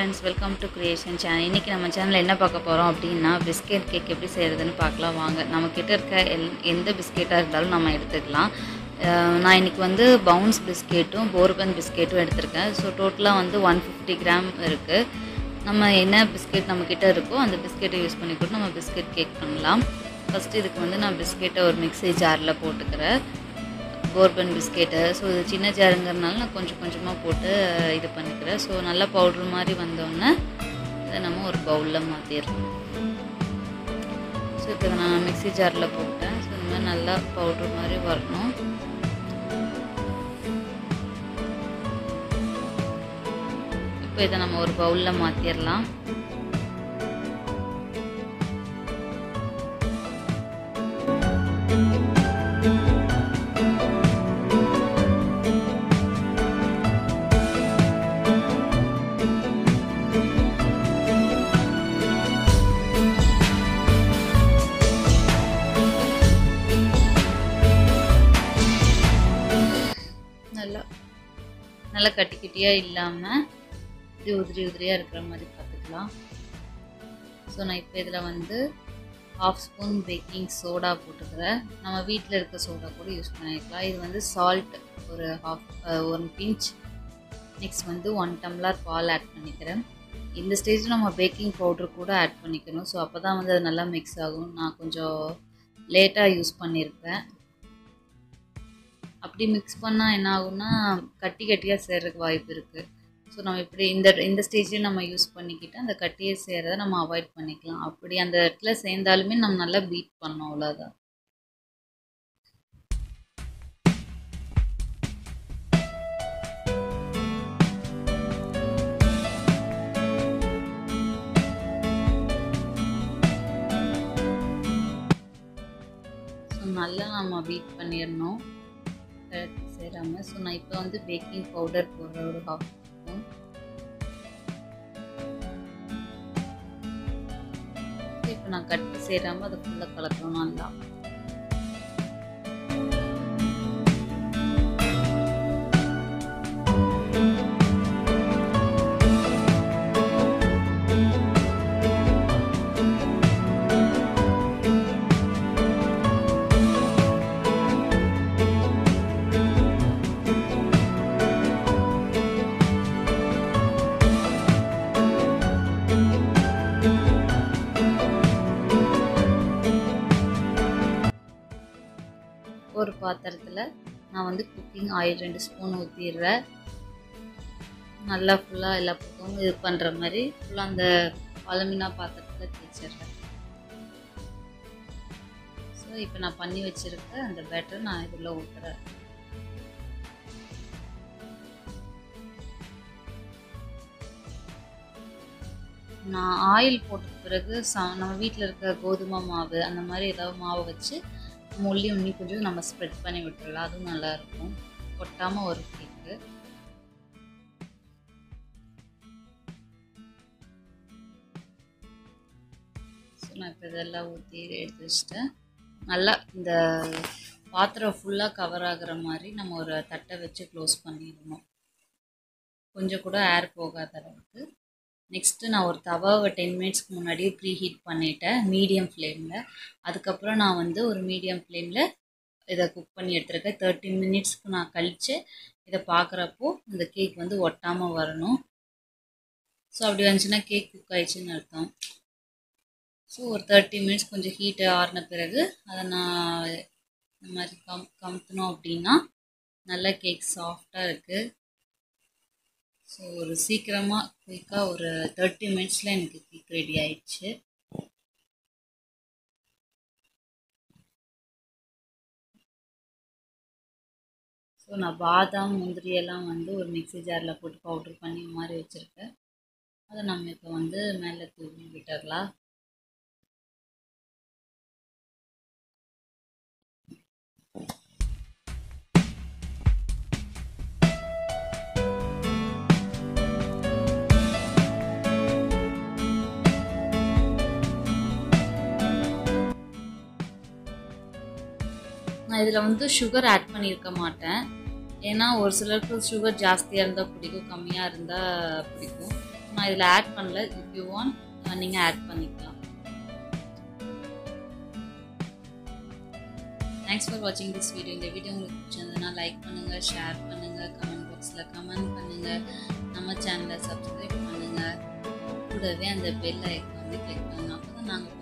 friends welcome to creation channel இன்றைக்கி நம்ம சேனலில் என்ன பார்க்க போகிறோம் அப்படின்னா பிஸ்கெட் கேக் எப்படி செய்கிறதுன்னு பார்க்கலாம் வாங்க நம்மக்கிட்ட இருக்க எல் எந்த பிஸ்கெட்டாக இருந்தாலும் நம்ம எடுத்துக்கலாம் அஹ் நான் இன்றைக்கி வந்து பவுன்ஸ் பிஸ்கெட்டும் போர்பன் பிஸ்கெட்டும் எடுத்திருக்கேன் ஸோ டோட்டலாக வந்து ஒன் ஃபிஃப்டி கிராம் இருக்குது நம்ம என்ன பிஸ்கெட் நம்மக்கிட்ட இருக்கோ அந்த பிஸ்கெட்டை யூஸ் பண்ணி கூட நம்ம பிஸ்கெட் கேக் பண்ணலாம் ஃபஸ்ட்டு இதுக்கு வந்து நான் பிஸ்கெட்டை ஒரு மிக்ஸி ஜாரில் போட்டுக்கிறேன் போர்பன் பிஸ்கெட்டு ஸோ இது சின்ன ஜாருங்கிறதுனால நான் கொஞ்சம் கொஞ்சமாக போட்டு இது பண்ணிக்கிறேன் ஸோ நல்லா பவுட்ரு மாதிரி வந்தோடனே இதை நம்ம ஒரு பவுலில் மாற்றிடலாம் ஸோ இப்போ இதை நான் மிக்ஸி ஜாரில் போட்டேன் ஸோ இந்த மாதிரி நல்லா பவுட்ரு மாதிரி வரணும் இப்போ இதை நம்ம ஒரு பவுலில் மாற்றிடலாம் நல்லா நல்லா கட்டி கட்டியாக இல்லாமல் இது உதிரி உதிரியாக இருக்கிற மாதிரி பார்த்துக்கலாம் ஸோ நான் இப்போ இதில் வந்து ஹாஃப் ஸ்பூன் பேக்கிங் சோடா போட்டுக்கிறேன் நம்ம வீட்டில் இருக்க சோடா கூட யூஸ் பண்ணிக்கலாம் இது வந்து சால்ட் ஒரு ஹாஃப் ஒன் பிஞ்ச் நெக்ஸ்ட் வந்து ஒன் டம்ளர் பால் ஆட் பண்ணிக்கிறேன் இந்த ஸ்டேஜில் நம்ம பேக்கிங் பவுடர் கூட ஆட் பண்ணிக்கணும் ஸோ அப்போ தான் வந்து அது நல்லா மிக்ஸ் ஆகும் நான் கொஞ்சம் லேட்டாக யூஸ் பண்ணியிருக்கேன் அப்படி மிக்ஸ் பண்ணால் என்ன ஆகும்னா கட்டி கட்டியாக சேர்றதுக்கு வாய்ப்பு இருக்குது ஸோ நம்ம இப்படி இந்த இந்த ஸ்டேஜில் நம்ம யூஸ் பண்ணிக்கிட்டு அந்த கட்டியை சேர்றதை நம்ம அவாய்ட் பண்ணிக்கலாம் அப்படி அந்த இடத்துல சேர்ந்தாலுமே நம்ம நல்லா பீட் பண்ணோம் அவ்வளோதான் ஸோ நல்லா நம்ம பீட் பண்ணிடணும் சேராமல் ஸோ நான் இப்போ வந்து பேக்கிங் பவுடர் போடுற ஒரு ஹாஃப் ஸ்பூன் இப்போ நான் கட்டி சேராமல் அதை ஃபுல்லாக கலக்கணும் நல்லா ஒரு பாத்திரத்தில் நான் வந்து குக்கிங் ஆயில் ரெண்டு ஸ்பூன் ஊற்றிடுறேன் நல்லா ஃபுல்லாக எல்லா பக்கமும் இது பண்ணுற மாதிரி ஃபுல்லாக அந்த அலுமினா பாத்திரத்தில் தேய்ச்சிடுறேன் ஸோ இப்போ நான் பண்ணி வச்சுருக்க அந்த பேட்டர் நான் இதில் ஊற்றுறேன் நான் ஆயில் போட்ட பிறகு சா நம்ம வீட்டில் இருக்க கோதுமை மாவு அந்த மாதிரி ஏதாவது மாவை வச்சு மொல்லி உண்ணி கொஞ்சம் நம்ம ஸ்ப்ரெட் பண்ணி விட்டுறலாம் அதுவும் நல்லாயிருக்கும் கொட்டாமல் ஒரு கேக்கு ஸோ நான் இப்போ இதெல்லாம் ஊற்றி எடுத்து வச்சுட்டேன் நல்லா இந்த பாத்திரம் ஃபுல்லாக கவர் ஆகிற மாதிரி நம்ம ஒரு தட்டை வச்சு க்ளோஸ் பண்ணிடணும் கொஞ்சம் கூட ஏர் போகாத அளவுக்கு நெக்ஸ்ட்டு நான் ஒரு தவாவை டென் மினிட்ஸ்க்கு முன்னாடியே ப்ரீ ஹீட் பண்ணிட்டேன் மீடியம் ஃப்ளேமில் அதுக்கப்புறம் நான் வந்து ஒரு மீடியம் ஃப்ளேமில் இதை குக் பண்ணி எடுத்துருக்கேன் தேர்ட்டின் மினிட்ஸ்க்கு நான் கழித்து இதை பார்க்குறப்போ இந்த கேக் வந்து ஒட்டாமல் வரணும் ஸோ அப்படி வந்துச்சுன்னா கேக் குக் ஆயிடுச்சுன்னு அர்த்தம் ஸோ ஒரு தேர்ட்டி மினிட்ஸ் கொஞ்சம் ஹீட்டு ஆறின பிறகு அதை நான் இந்த மாதிரி கம் கமுத்தினோம் அப்படின்னா நல்ல கேக் சாஃப்டாக இருக்குது ஸோ ஒரு சீக்கிரமாக குயிக்காக ஒரு தேர்ட்டி மினிட்ஸில் எனக்கு கேக் ரெடி ஆயிடுச்சு ஸோ நான் பாதாம் முந்திரி எல்லாம் வந்து ஒரு மிக்ஸி ஜாரில் போட்டு பவுட்ரு பண்ணி மாதிரி வச்சுருக்கேன் அதை நம்ம இப்போ வந்து மேலே தூவி விட்டுடலாம் நான் இதில் வந்து சுகர் ஆட் பண்ணியிருக்க மாட்டேன் ஏன்னா ஒரு சிலருக்கு சுகர் ஜாஸ்தியாக இருந்தால் பிடிக்கும் கம்மியாக இருந்தால் பிடிக்கும் நான் இதில் ஆட் பண்ணல இஃப் யூ வாண்ட் நீங்கள் ஆட் பண்ணிக்கலாம் தேங்க்ஸ் ஃபார் வாட்சிங் திஸ் வீடியோ இந்த வீடியோ உங்களுக்கு பிடிச்சிருந்ததுன்னா லைக் பண்ணுங்கள் ஷேர் பண்ணுங்கள் கமெண்ட் பாக்ஸில் கமெண்ட் பண்ணுங்கள் நம்ம சேனலை சப்ஸ்கிரைப் பண்ணுங்கள் கூடவே அந்த பெல் ஐக்கான் வந்து கிளிக் பண்ணுங்க அப்போ தான் நாங்கள்